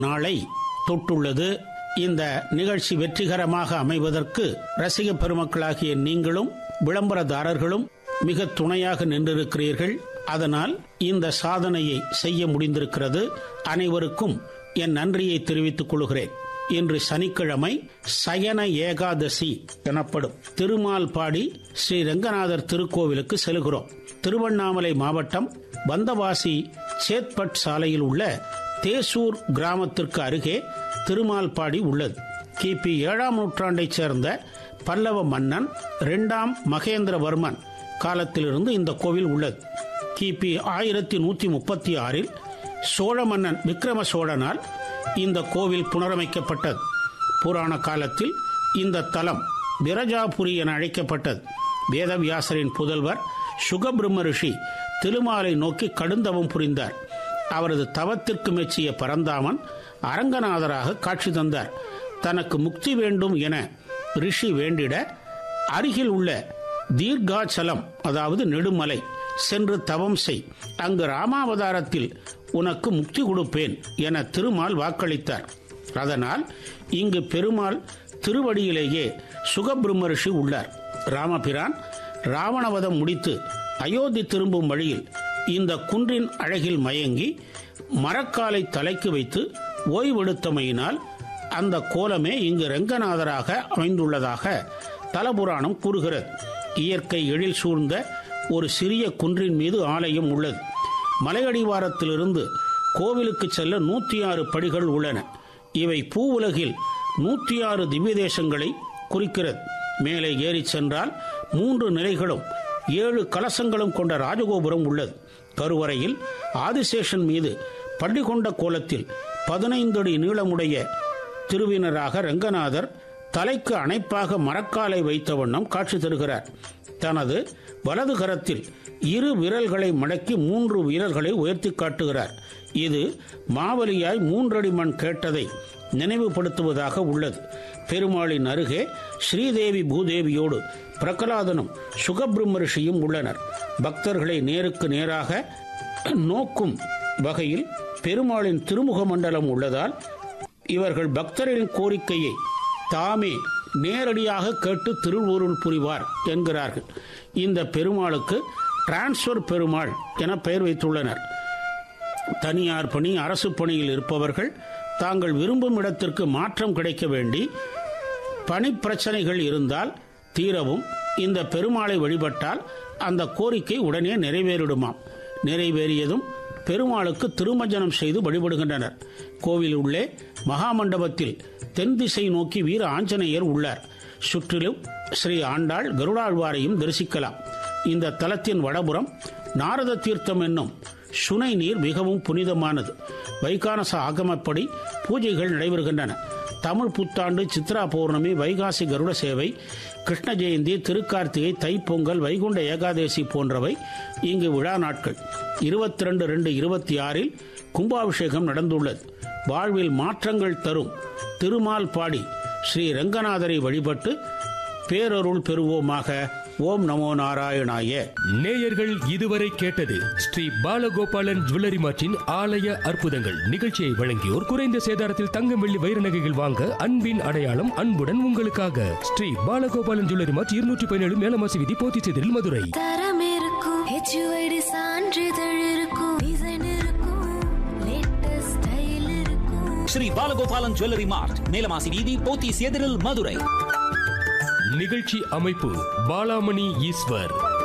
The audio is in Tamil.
நாளை தொட்டுள்ளது இந்த நிகழ்ச்சி வெற்றிகரமாக அமைவதற்கு ரசிக பெருமக்களாகிய நீங்களும் விளம்பரதாரர்களும் மிக துணையாக நின்றிருக்கிறீர்கள் அதனால் இந்த சாதனையை செய்ய முடிந்திருக்கிறது அனைவருக்கும் என் நன்றியை தெரிவித்துக் கொள்கிறேன் இன்று சனிக்கிழமை சயன ஏகாதசி எனப்படும் திருமால் பாடி ஸ்ரீ ரங்கநாதர் திருக்கோவிலுக்கு செல்கிறோம் திருவண்ணாமலை மாவட்டம் வந்தவாசி சேத்பட் சாலையில் உள்ள தேசூர் கிராமத்திற்கு அருகே திருமால்பாடி உள்ளது கிபி ஏழாம் நூற்றாண்டைச் சேர்ந்த பல்லவ மன்னன் இரண்டாம் மகேந்திரவர்மன் காலத்திலிருந்து இந்த கோவில் உள்ளது கிபி ஆயிரத்தி நூத்தி முப்பத்தி ஆறில் சோழ மன்னன் விக்ரம சோழனால் இந்த கோவில் புனரமைக்கப்பட்டது புராண காலத்தில் இந்த தலம் விரஜாபுரி என அழைக்கப்பட்டது வேதவியாசரின் புதல்வர் சுகபிரம்ம ரிஷி திருமாலை நோக்கி கடுந்தவம் புரிந்தார் அவரது தவத்திற்கு மெச்சிய பரந்தாமன் அரங்கநாதராக காட்சி தந்தார் தனக்கு முக்தி வேண்டும் என ரிஷி வேண்டிட அருகில் உள்ள தீர்காச்சலம் அதாவது நெடுமலை சென்று தவம் செய் அங்கு ராமாவதாரத்தில் உனக்கு முக்தி கொடுப்பேன் என திருமால் வாக்களித்தார் அதனால் இங்கு பெருமாள் திருவடியிலேயே சுகபிரம்ம ரிஷி உள்ளார் ராமபிரான் ராவணவதம் முடித்து அயோத்தி திரும்பும் வழியில் இந்த குன்றின் அழகில் மயங்கி மரக்காலை தலைக்கு வைத்து ஓய்வெடுத்தமையினால் அந்த கோலமே இங்கு ரங்கநாதராக அமைந்துள்ளதாக தலபுராணம் கூறுகிறது இயற்கை எழில் சூழ்ந்த ஒரு சிறிய குன்றின் மீது ஆலயம் உள்ளது மலையடிவாரத்திலிருந்து கோவிலுக்கு செல்ல நூத்தி ஆறு படிகள் உள்ளன இவை பூ உலகில் நூத்தி ஆறு திவ்ய தேசங்களை குறிக்கிறது மேலே ஏறிச் சென்றால் மூன்று நிலைகளும் ஏழு கலசங்களும் கொண்ட ராஜகோபுரம் உள்ளது கருவறையில் ஆதிசேஷன் மீது பள்ளி கொண்ட கோலத்தில் பதினைந்து அடி நீளமுடைய திருவினராக ரங்கநாதர் தலைக்கு அணைப்பாக மரக்காலை வைத்த வண்ணம் காட்சி தருகிறார் தனது வலது கரத்தில் இரு விரல்களை மடக்கி மூன்று வீரர்களை உயர்த்தி காட்டுகிறார் இது மாவலியாய் மூன்றடி மண் கேட்டதை நினைவுபடுத்துவதாக உள்ளது பெருமாளின் அருகே ஸ்ரீதேவி பூதேவியோடு பிரகலாதனும் சுகபிரம்ம ரிஷியும் உள்ளனர் பக்தர்களை நேருக்கு நேராக நோக்கும் வகையில் பெருமாளின் திருமுக மண்டலம் உள்ளதால் இவர்கள் பக்தர்களின் கோரிக்கையை தாமே நேரடியாக கேட்டு திருவூருள் புரிவார் என்கிறார்கள் இந்த பெருமாளுக்கு டிரான்ஸ்பர் பெருமாள் என பெயர் வைத்துள்ளனர் தனியார் பணி அரசு பணியில் இருப்பவர்கள் தாங்கள் விரும்பும் இடத்திற்கு மாற்றம் கிடைக்க வேண்டி பணி பிரச்சனைகள் இருந்தால் தீரவும் இந்த பெருமாளை வழிபட்டால் அந்த கோரிக்கை உடனே நிறைவேறிடுமாம் நிறைவேறியதும் பெருமாளுக்கு திருமஜனம் செய்து வழிபடுகின்றனர் கோவில் உள்ளே மகாமண்டபத்தில் தென் திசை நோக்கி வீர ஆஞ்சநேயர் உள்ளார் சுற்றிலும் ஸ்ரீ ஆண்டாள் கருடாழ்வாரையும் தரிசிக்கலாம் இந்த தலத்தின் வடபுறம் நாரத தீர்த்தம் என்னும் சுனை நீர் மிகவும் புனிதமானது வைகானச ஆகமப்படி பூஜைகள் நடைபெறுகின்றன தமிழ் புத்தாண்டு சித்ரா பௌர்ணமி வைகாசி கருட சேவை கிருஷ்ண ஜெயந்தி திருக்கார்த்திகை தைப்பொங்கல் வைகுண்ட ஏகாதேசி போன்றவை இங்கு விழா நாட்கள் இருபத்தி ரெண்டு ரெண்டு இருபத்தி ஆறில் கும்பாபிஷேகம் நடந்துள்ளது வாழ்வில் மாற்றங்கள் தரும் திருமால் பாடி ஸ்ரீ ரங்கநாதரை வழிபட்டு பேரருள் பெறுவோமாக ஓம் நமோ நாராயணாய நேயர்கள் இதுவரை கேட்டது ஸ்ரீ பாலகோபாலன் ஜுவல்லரி மார்ட்டின் ஆலய அற்புதங்கள் நிகழ்ச்சியை வழங்கியோர் குறைந்த சேதாரத்தில் தங்கம் வெள்ளி வைர நகைகள் வாங்க அன்பின் அடையாளம் அன்புடன் உங்களுக்காக ஸ்ரீ பாலகோபாலன் ஜுவல்லரி மார்ட் இருநூற்றி பதினேழு மேலமாசி விதி போத்திச்செதில் மதுரை தரம் இருக்கும் ஹெச்யூஐடி சான்றிதழ் இருக்கும் டிசைன் இருக்கும் லேட்டஸ்ட் ஸ்டைல் இருக்கும் ஸ்ரீ பாலகோபாலன் ஜுவல்லரி மார்ட் மேலமாசி வீதி போத்தீஸ் எதிரில் மதுரை நிகழ்ச்சி அமைப்பு பாலாமணி ஈஸ்வர்